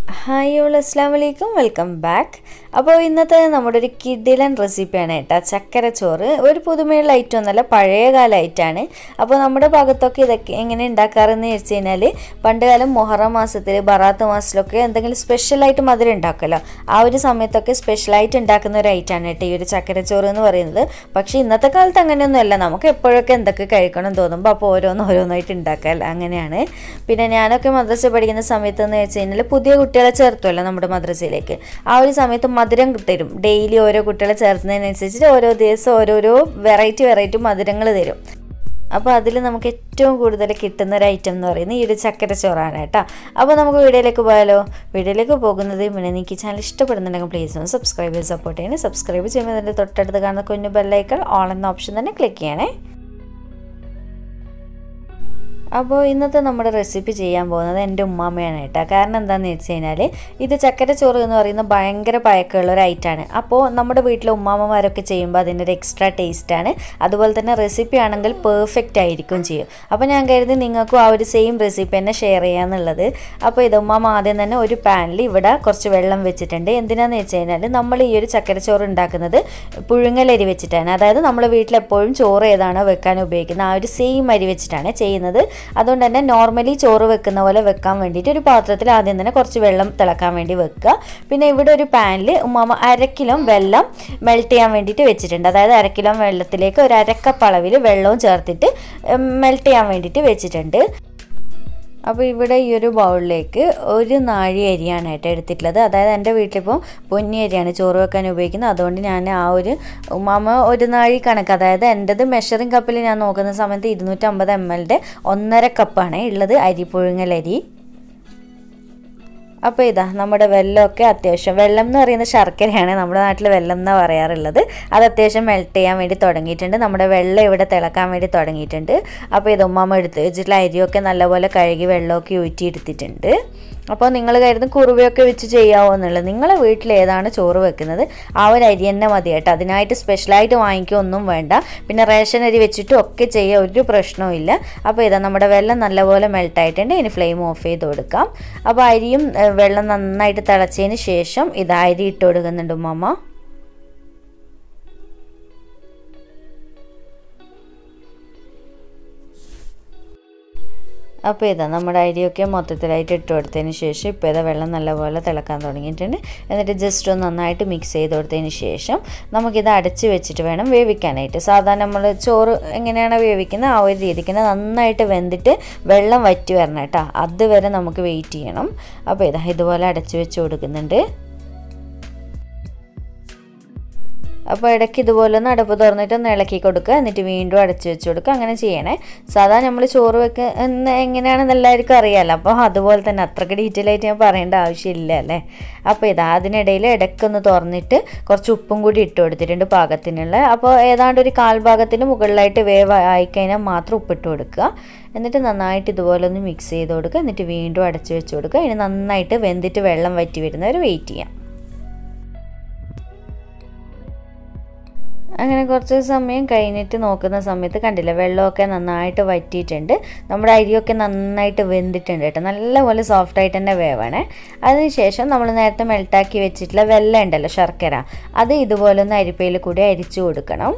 hi all അസ്സാം വലൈക്കും welcome back അപ്പോൾ ഇന്നത്തെ നമ്മുടെ ഒരു കിഡിലൻ റെസിപ്പിയാണ് കേട്ടോ ചക്കര ചോറ് ഒരു പുതുമയുള്ള ഐറ്റം ഒന്നല്ല പഴയകാല ഐറ്റാണ് അപ്പോൾ നമ്മുടെ ഭാഗത്തൊക്കെ ഇതൊക്കെ എങ്ങനെ ഉണ്ടാക്കാറെന്ന് വെച്ച് കഴിഞ്ഞാൽ പണ്ട് കാലം മൊഹറം മാസത്തിൽ ബറാത്ത് മാസത്തിലൊക്കെ എന്തെങ്കിലും സ്പെഷ്യലായിട്ട് മധുരം ഉണ്ടാക്കുമല്ലോ ആ ഒരു സമയത്തൊക്കെ സ്പെഷ്യലായിട്ട് ഉണ്ടാക്കുന്ന ഒരു ഐറ്റാണ് കേട്ടോ ഈ ഒരു ചക്കര ചോറ് എന്ന് പറയുന്നത് പക്ഷേ ഇന്നത്തെ കാലത്ത് അങ്ങനെയൊന്നുമല്ല നമുക്ക് എപ്പോഴൊക്കെ എന്തൊക്കെ കഴിക്കണം തോന്നുമ്പോൾ അപ്പോൾ ഓരോന്ന് ഓരോന്നായിട്ട് ഉണ്ടാക്കാം അങ്ങനെയാണ് പിന്നെ ഞാനൊക്കെ മദ്രസ പഠിക്കുന്ന സമയത്ത് എന്ന് വെച്ച് കഴിഞ്ഞാൽ പുതിയ കുട്ടികളെ ചേർത്തുമല്ലോ നമ്മുടെ മദ്രസയിലേക്ക് ആ ഒരു സമയത്ത് മധുരം തരും ഡെയിലി ഓരോ കുട്ടികളെ ചേർത്തുന്നതിനനുസരിച്ച് ഓരോ ദിവസം ഓരോരോ വെറൈറ്റി വെറൈറ്റി മധുരങ്ങൾ തരും അപ്പോൾ അതിൽ നമുക്ക് ഏറ്റവും കൂടുതൽ കിട്ടുന്ന ഒരു ഐറ്റം എന്ന് പറയുന്നത് ഈ ഒരു ചക്കര ചോറാണ് കേട്ടോ അപ്പോൾ നമുക്ക് വീഡിയോയിലേക്ക് പോയാലോ വീഡിയോയിലേക്ക് പോകുന്നത് മുന്നേ നിങ്ങൾക്ക് ചാനൽ ഇഷ്ടപ്പെടുന്നുണ്ടെങ്കിൽ പ്ലീസ് ഒന്ന് സബ്സ്ക്രൈബ് ചെയ്ത് സപ്പോർട്ട് ചെയ്യണേ സബ്സ്ക്രൈബ് ചെയ്യുമ്പോൾ അതിൻ്റെ തൊട്ടടുത്ത് കാണുന്ന കുഞ്ഞു ബെല്ലൈക്കൺ ഓൾ എന്ന ഓപ്ഷൻ തന്നെ ക്ലിക്ക് ചെയ്യണേ അപ്പോൾ ഇന്നത്തെ നമ്മുടെ റെസിപ്പി ചെയ്യാൻ പോകുന്നത് എൻ്റെ ഉമ്മാമ്മയാണ് കേട്ടോ കാരണം എന്താണെന്ന് വെച്ച് കഴിഞ്ഞാൽ ഇത് ചക്കര ചോറ് എന്ന് പറയുന്നത് ഭയങ്കര പഴക്കമുള്ള ഒരു ഐറ്റാണ് അപ്പോൾ നമ്മുടെ വീട്ടിലെ ഉമ്മാമ്മമാരൊക്കെ ചെയ്യുമ്പോൾ അതിൻ്റെ ഒരു എക്സ്ട്രാ ടേസ്റ്റാണ് അതുപോലെ തന്നെ റെസിപ്പി ആണെങ്കിൽ പെർഫെക്റ്റ് ആയിരിക്കും ചെയ്യും അപ്പോൾ ഞാൻ കരുതി നിങ്ങൾക്കും ആ ഒരു സെയിം റെസിപ്പി തന്നെ ഷെയർ ചെയ്യാന്നുള്ളത് അപ്പോൾ ഇത് ഉമ്മാമ്മ ആദ്യം തന്നെ ഒരു പാനിൽ ഇവിടെ കുറച്ച് വെള്ളം വെച്ചിട്ടുണ്ട് എന്തിനാന്ന് വെച്ച് കഴിഞ്ഞാൽ നമ്മൾ ഈ ഒരു ചക്കരച്ചോറ് ഉണ്ടാക്കുന്നത് പുഴുങ്ങലരി വെച്ചിട്ടാണ് അതായത് നമ്മൾ വീട്ടിൽ എപ്പോഴും ചോറ് ഏതാണോ വെക്കാൻ ഉപയോഗിക്കുന്നത് ആ ഒരു സെയിം അരി വെച്ചിട്ടാണ് ചെയ്യുന്നത് അതുകൊണ്ട് തന്നെ നോർമലി ചോറ് വെക്കുന്ന പോലെ വെക്കാൻ വേണ്ടിയിട്ട് ഒരു പാത്രത്തിൽ ആദ്യം തന്നെ കുറച്ച് വെള്ളം തിളക്കാൻ വേണ്ടി വെക്കുക പിന്നെ ഇവിടെ ഒരു പാനിൽ ഉമ്മാമ അര കിലോ വെള്ളം മെൽറ്റ് ചെയ്യാൻ വേണ്ടിയിട്ട് വെച്ചിട്ടുണ്ട് അതായത് അര കിലോ വെള്ളത്തിലേക്ക് ഒരു അരക്കപ്പ് അളവിൽ വെള്ളവും ചേർത്തിട്ട് മെൽറ്റ് ചെയ്യാൻ വേണ്ടിയിട്ട് വെച്ചിട്ടുണ്ട് അപ്പോൾ ഇവിടെ ഈ ഒരു ബൗളിലേക്ക് ഒരു നാഴി അരിയാണ് കേട്ടോ എടുത്തിട്ടുള്ളത് അതായത് എൻ്റെ വീട്ടിലിപ്പോൾ പൊന്നി അരിയാണ് ചോറ് വെക്കാൻ ഉപയോഗിക്കുന്നത് അതുകൊണ്ട് ഞാൻ ആ ഒരു ഉമ്മാമ ഒരു നാഴി കണക്ക് അതായത് എൻ്റെത് മെഷറിംഗ് കപ്പിൽ ഞാൻ നോക്കുന്ന സമയത്ത് ഇരുന്നൂറ്റമ്പത് എം എല്ലിൻ്റെ ഒന്നര കപ്പാണ് ഉള്ളത് അരി പുഴുങ്ങലരി അപ്പോൾ ഇതാ നമ്മുടെ വെള്ളമൊക്കെ അത്യാവശ്യം വെള്ളം എന്ന് പറയുന്നത് ശർക്കരയാണ് നമ്മുടെ നാട്ടിൽ വെള്ളം എന്നാണ് പറയാറുള്ളത് അത് അത്യാവശ്യം മെൽറ്റ് ചെയ്യാൻ വേണ്ടി തുടങ്ങിയിട്ടുണ്ട് നമ്മുടെ വെള്ളം ഇവിടെ തിളക്കാൻ വേണ്ടി തുടങ്ങിയിട്ടുണ്ട് അപ്പോൾ ഇത് ഉമ്മാമ്മ എടുത്ത് വെച്ചിട്ടുള്ള അരിയൊക്കെ നല്ലപോലെ കഴുകി വെള്ളമൊക്കെ ഊറ്റി എടുത്തിട്ടുണ്ട് അപ്പോൾ നിങ്ങൾ കരുതും കുറുവയൊക്കെ വെച്ച് ചെയ്യാവോ എന്നുള്ളത് നിങ്ങളെ വീട്ടിൽ ഏതാണ് ചോറ് വെക്കുന്നത് ആ ഒരു അരി തന്നെ മതി കേട്ടോ അതിനായിട്ട് സ്പെഷ്യലായിട്ട് വാങ്ങിക്കുകയൊന്നും വേണ്ട പിന്നെ റേഷൻ അരി വെച്ചിട്ടും ഒക്കെ ചെയ്യുക ഒരു പ്രശ്നവും ഇല്ല അപ്പോൾ ഇതാ നമ്മുടെ വെള്ളം നല്ലപോലെ മെൽട്ടായിട്ടുണ്ട് ഇനി ഫ്ലെയിം ഓഫ് ചെയ്ത് കൊടുക്കാം അപ്പോൾ അരിയും വെള്ളം നന്നായിട്ട് തിളച്ചതിന് ശേഷം ഇത് അരി ഇട്ട് കൊടുക്കുന്നുണ്ട് ഉമ്മ അപ്പോൾ ഇതാ നമ്മുടെ അരിയൊക്കെ മൊത്തത്തിലായിട്ട് ഇട്ട് കൊടുത്തതിന് ശേഷം ഇപ്പോൾ ഇതാ വെള്ളം നല്ലപോലെ തിളക്കാൻ തുടങ്ങിയിട്ടുണ്ട് എന്നിട്ട് ജസ്റ്റ് ഒന്ന് നന്നായിട്ട് മിക്സ് ചെയ്ത് കൊടുത്തതിന് ശേഷം നമുക്കിത് അടച്ച് വെച്ചിട്ട് വേണം വേവിക്കാനായിട്ട് സാധാരണ നമ്മൾ ചോറ് എങ്ങനെയാണ് വേവിക്കുന്നത് ആ ഒരു രീതിക്ക് നന്നായിട്ട് വെന്തിട്ട് വെള്ളം വറ്റി വരണം കേട്ടോ അതുവരെ നമുക്ക് വെയിറ്റ് ചെയ്യണം അപ്പോൾ ഇതാ ഇതുപോലെ അടച്ച് വെച്ച് കൊടുക്കുന്നുണ്ട് അപ്പോൾ ഇടയ്ക്ക് ഇതുപോലെ ഒന്ന് അടപ്പ് തുറന്നിട്ട് ഒന്ന് ഇളക്കി കൊടുക്കുക എന്നിട്ട് വീണ്ടും അടച്ചു വെച്ച് കൊടുക്കുക അങ്ങനെ ചെയ്യണേ സാധാരണ നമ്മൾ ചോറ് വെക്ക എങ്ങനെയാണെന്ന് എല്ലാവർക്കും അറിയാമല്ലോ അപ്പോൾ അതുപോലെ തന്നെ അത്രയ്ക്ക് ഡീറ്റെയിൽ ആയിട്ട് ഞാൻ പറയേണ്ട ആവശ്യമില്ല അല്ലേ അപ്പോൾ ഇതാ അതിനിടയിൽ ഇടയ്ക്കൊന്ന് തുറന്നിട്ട് കുറച്ച് ഉപ്പും കൂടി ഇട്ട് കൊടുത്തിട്ടുണ്ട് പാകത്തിനുള്ള അപ്പോൾ ഏതാണ്ട് ഒരു കാൽഭാഗത്തിന് മുകളിലായിട്ട് വേവ് ആയിക്കഴിഞ്ഞാൽ മാത്രം ഉപ്പിട്ട് കൊടുക്കുക എന്നിട്ട് നന്നായിട്ട് ഇതുപോലെ ഒന്ന് മിക്സ് ചെയ്ത് കൊടുക്കുക എന്നിട്ട് വീണ്ടും അടച്ചു വെച്ച് കൊടുക്കുക ഇനി നന്നായിട്ട് വെന്തിട്ട് വെള്ളം വറ്റി വരുന്നവർ വെയിറ്റ് ചെയ്യാം അങ്ങനെ കുറച്ച് സമയം കഴിഞ്ഞിട്ട് നോക്കുന്ന സമയത്ത് കണ്ടില്ല വെള്ളമൊക്കെ നന്നായിട്ട് വറ്റിയിട്ടുണ്ട് നമ്മുടെ അരിയൊക്കെ നന്നായിട്ട് വെന്തിട്ടുണ്ട് കേട്ടോ നല്ലപോലെ സോഫ്റ്റായിട്ട് തന്നെ വേവണേ അതിനുശേഷം നമ്മൾ നേരത്തെ മെൽട്ടാക്കി വെച്ചിട്ടുള്ള വെള്ളം ഉണ്ടല്ലോ ശർക്കര അത് ഇതുപോലെ ഒന്ന് അരിപ്പയിൽ കൂടി അരിച്ചു കൊടുക്കണം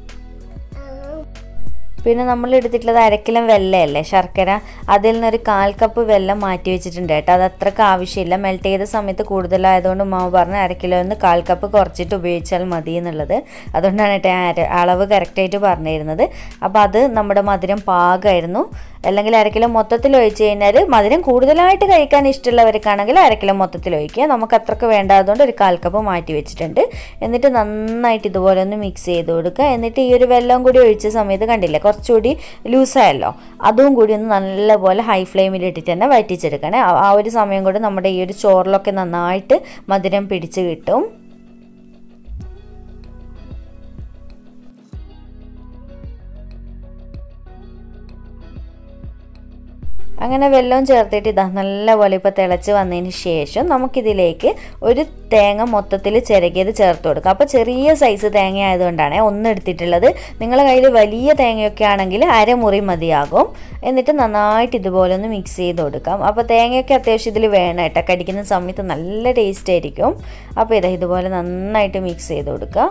പിന്നെ നമ്മൾ എടുത്തിട്ടുള്ളത് അരക്കിലം വെള്ളയല്ലേ ശർക്കര അതിൽ നിന്നൊരു കാൽ കപ്പ് വെള്ളം മാറ്റി വെച്ചിട്ടുണ്ട് കേട്ടോ അത് അത്രക്ക് ആവശ്യമില്ല മെൽറ്റ് ചെയ്ത സമയത്ത് കൂടുതലായതുകൊണ്ട് ഉമ്മാവ് പറഞ്ഞ് അര കിലോ നിന്ന് കാൽ കപ്പ് കുറച്ചിട്ട് ഉപയോഗിച്ചാൽ മതി എന്നുള്ളത് അതുകൊണ്ടാണ് കേട്ടോ അളവ് കറക്റ്റായിട്ട് പറഞ്ഞിരുന്നത് അപ്പോൾ അത് നമ്മുടെ മധുരം പാകമായിരുന്നു അല്ലെങ്കിൽ അരക്കിലോ മൊത്തത്തിൽ ഒഴിച്ച് കഴിഞ്ഞാൽ മധുരം കൂടുതലായിട്ട് കഴിക്കാൻ ഇഷ്ടമുള്ളവർക്കാണെങ്കിൽ അരക്കിലോ മൊത്തത്തിൽ ഒഴിക്കുക നമുക്ക് അത്രക്ക് വേണ്ടാത്തതുകൊണ്ട് ഒരു കാൽ കപ്പ് മാറ്റി വെച്ചിട്ടുണ്ട് എന്നിട്ട് നന്നായിട്ട് ഇതുപോലെ ഒന്ന് മിക്സ് ചെയ്ത് കൊടുക്കുക എന്നിട്ട് ഈ ഒരു വെള്ളം കൂടി ഒഴിച്ച സമയത്ത് കണ്ടില്ലേ കുറച്ചുകൂടി ലൂസായല്ലോ അതും കൂടി ഒന്ന് നല്ലപോലെ ഹൈ ഫ്ലെയിമിൽ ഇട്ടിട്ട് തന്നെ വറ്റിച്ചെടുക്കണേ ആ ഒരു സമയം കൊണ്ട് നമ്മുടെ ഈ ഒരു ചോറിലൊക്കെ നന്നായിട്ട് മധുരം പിടിച്ച് കിട്ടും അങ്ങനെ വെല്ലവും ചേർത്തിട്ട് ഇതാ നല്ലപോലെ ഇപ്പോൾ തിളച്ച് വന്നതിന് ശേഷം നമുക്കിതിലേക്ക് ഒരു തേങ്ങ മൊത്തത്തിൽ ചിരകിയത് ചേർത്ത് കൊടുക്കാം അപ്പോൾ ചെറിയ സൈസ് തേങ്ങ ആയതുകൊണ്ടാണ് ഒന്ന് എടുത്തിട്ടുള്ളത് നിങ്ങളുടെ കയ്യിൽ വലിയ തേങ്ങയൊക്കെ ആണെങ്കിൽ അരമുറി മതിയാകും എന്നിട്ട് നന്നായിട്ട് ഇതുപോലെ ഒന്ന് മിക്സ് ചെയ്ത് കൊടുക്കാം അപ്പോൾ തേങ്ങയൊക്കെ അത്യാവശ്യം ഇതിൽ വേണം കേട്ടോ കടിക്കുന്ന സമയത്ത് നല്ല ടേസ്റ്റ് ആയിരിക്കും അപ്പോൾ ഇതാ ഇതുപോലെ നന്നായിട്ട് മിക്സ് ചെയ്ത് കൊടുക്കുക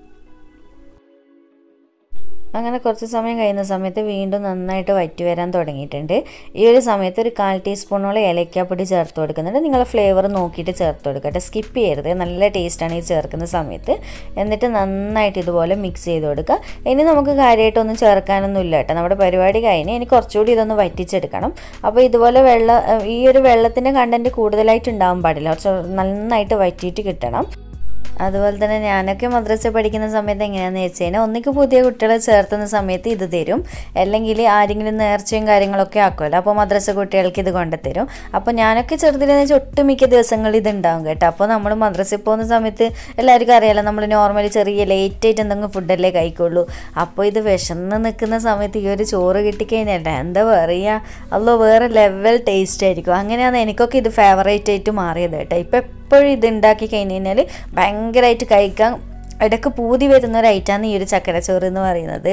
അങ്ങനെ കുറച്ച് സമയം കഴിയുന്ന സമയത്ത് വീണ്ടും നന്നായിട്ട് വറ്റി വരാൻ തുടങ്ങിയിട്ടുണ്ട് ഈ ഒരു സമയത്ത് ഒരു കാൽ ടീസ്പൂണോളം ഏലക്കാപ്പൊടി ചേർത്ത് കൊടുക്കുന്നുണ്ട് നിങ്ങൾ ഫ്ലേവർ നോക്കിയിട്ട് ചേർത്ത് കൊടുക്കട്ടെ സ്കിപ്പ് ചെയ്യരുത് നല്ല ടേസ്റ്റാണ് ഈ ചേർക്കുന്ന സമയത്ത് എന്നിട്ട് നന്നായിട്ട് ഇതുപോലെ മിക്സ് ചെയ്ത് കൊടുക്കുക ഇനി നമുക്ക് കാര്യമായിട്ടൊന്നും ചേർക്കാനൊന്നും ഇല്ല കേട്ടോ നമ്മുടെ പരിപാടി കഴിഞ്ഞ് ഇനി കുറച്ചുകൂടി ഇതൊന്ന് വറ്റിച്ചെടുക്കണം അപ്പോൾ ഇതുപോലെ വെള്ളം ഈ ഒരു വെള്ളത്തിൻ്റെ കണ്ടൻറ്റ് കൂടുതലായിട്ട് ഉണ്ടാവാൻ പാടില്ല കുറച്ച് നന്നായിട്ട് വറ്റിയിട്ട് കിട്ടണം അതുപോലെ തന്നെ ഞാനൊക്കെ മദ്രസ പഠിക്കുന്ന സമയത്ത് എങ്ങനെയാണെന്ന് വെച്ച് കഴിഞ്ഞാൽ ഒന്നിക്ക് പുതിയ കുട്ടികളെ ചേർത്തുന്ന സമയത്ത് ഇത് തരും അല്ലെങ്കിൽ ആരെങ്കിലും നേർച്ചയും കാര്യങ്ങളൊക്കെ ആക്കുമല്ലോ അപ്പോൾ മദ്രസ കുട്ടികൾക്ക് ഇത് കൊണ്ടുതരും അപ്പോൾ ഞാനൊക്കെ ചെറുതിലെന്ന് വെച്ചാൽ ഒട്ടുമിക്ക ദിവസങ്ങളിൽ ഇത് ഉണ്ടാവും കേട്ടോ അപ്പോൾ നമ്മൾ മദ്രസയിൽ പോകുന്ന സമയത്ത് എല്ലാവർക്കും അറിയാലോ നമ്മൾ നോർമലി ചെറിയ ലേറ്റ് ആയിട്ട് എന്തെങ്കിലും ഫുഡല്ലേ കഴിക്കുള്ളൂ അപ്പോൾ ഇത് വിശന്ന് നിൽക്കുന്ന സമയത്ത് ഈ ഒരു ചോറ് കിട്ടിക്കഴിഞ്ഞാൽ എന്താ പറയുക അല്ലോ വേറെ ലെവൽ ടേസ്റ്റ് ആയിരിക്കും അങ്ങനെയാണ് എനിക്കൊക്കെ ഇത് ഫേവറേറ്റ് ആയിട്ട് മാറിയത് കേട്ടോ ഇപ്പം എപ്പോഴും ഇത് ഉണ്ടാക്കി കഴിഞ്ഞ് കഴിഞ്ഞാൽ ഭയങ്കരമായിട്ട് കഴിക്കാൻ ഇടയ്ക്ക് പൂതി വരുന്ന ഒരു ഐറ്റമാണ് ഈ ഒരു ചക്കരച്ചോറ് എന്ന് പറയുന്നത്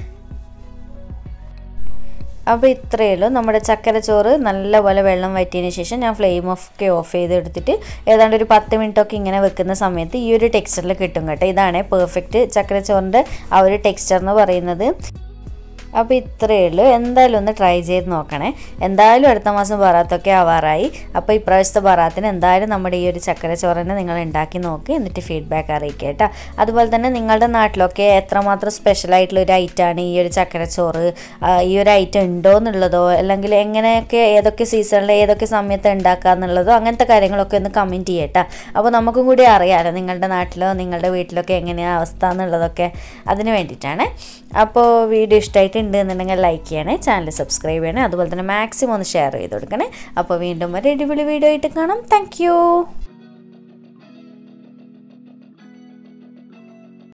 അപ്പോൾ ഇത്രയേ ഉള്ളൂ നമ്മുടെ ചക്കരച്ചോറ് നല്ലപോലെ വെള്ളം വറ്റിയതിന് ശേഷം ഞാൻ ഫ്ലെയിം ഒക്കെ ഓഫ് ചെയ്ത് എടുത്തിട്ട് ഏതാണ്ട് ഒരു പത്ത് മിനിറ്റൊക്കെ ഇങ്ങനെ വെക്കുന്ന സമയത്ത് ഈ ഒരു ടെക്സ്ചറിൽ കിട്ടും കേട്ടോ ഇതാണ് പെർഫെക്റ്റ് ചക്കരച്ചോറിൻ്റെ ആ ഒരു ടെക്സ്ചർ എന്ന് പറയുന്നത് അപ്പോൾ ഇത്രയേ ഉള്ളൂ എന്തായാലും ഒന്ന് ട്രൈ ചെയ്ത് നോക്കണേ എന്തായാലും അടുത്ത മാസം ബറാത്തൊക്കെ ആവാറായി അപ്പോൾ ഇപ്രാവശ്യത്തെ ബറാത്തിന് എന്തായാലും നമ്മുടെ ഈ ഒരു ചക്കര ചോറിനെ നിങ്ങൾ ഉണ്ടാക്കി നോക്കി എന്നിട്ട് ഫീഡ്ബാക്ക് അറിയിക്കുക കേട്ടോ അതുപോലെ തന്നെ നിങ്ങളുടെ നാട്ടിലൊക്കെ എത്രമാത്രം സ്പെഷ്യലായിട്ടുള്ള ഒരു ഐറ്റമാണ് ഈ ഒരു ചക്കര ചോറ് ഈ ഒരു ഐറ്റം ഉണ്ടോ എന്നുള്ളതോ അല്ലെങ്കിൽ എങ്ങനെയൊക്കെ ഏതൊക്കെ സീസണിൽ ഏതൊക്കെ സമയത്ത് ഉണ്ടാക്കുക എന്നുള്ളതോ അങ്ങനത്തെ കാര്യങ്ങളൊക്കെ ഒന്ന് കമൻറ്റ് ചെയ്യട്ടോ അപ്പോൾ നമുക്കും കൂടി അറിയാമല്ലോ നിങ്ങളുടെ നാട്ടിലോ നിങ്ങളുടെ വീട്ടിലൊക്കെ എങ്ങനെയാണ് അവസ്ഥ എന്നുള്ളതൊക്കെ അതിന് വേണ്ടിയിട്ടാണ് അപ്പോൾ വീഡിയോ ഇഷ്ടമായിട്ട് ഉണ്ട് എന്നുണ്ടെങ്കിൽ ലൈക്ക് ചെയ്യണേ ചാനൽ സബ്സ്ക്രൈബ് ചെയ്യണേ അതുപോലെ തന്നെ മാക്സിമം ഒന്ന് ഷെയർ ചെയ്ത് കൊടുക്കണേ അപ്പോൾ വീണ്ടും ഒരു അടിപൊളി വീഡിയോ ആയിട്ട് കാണാം താങ്ക്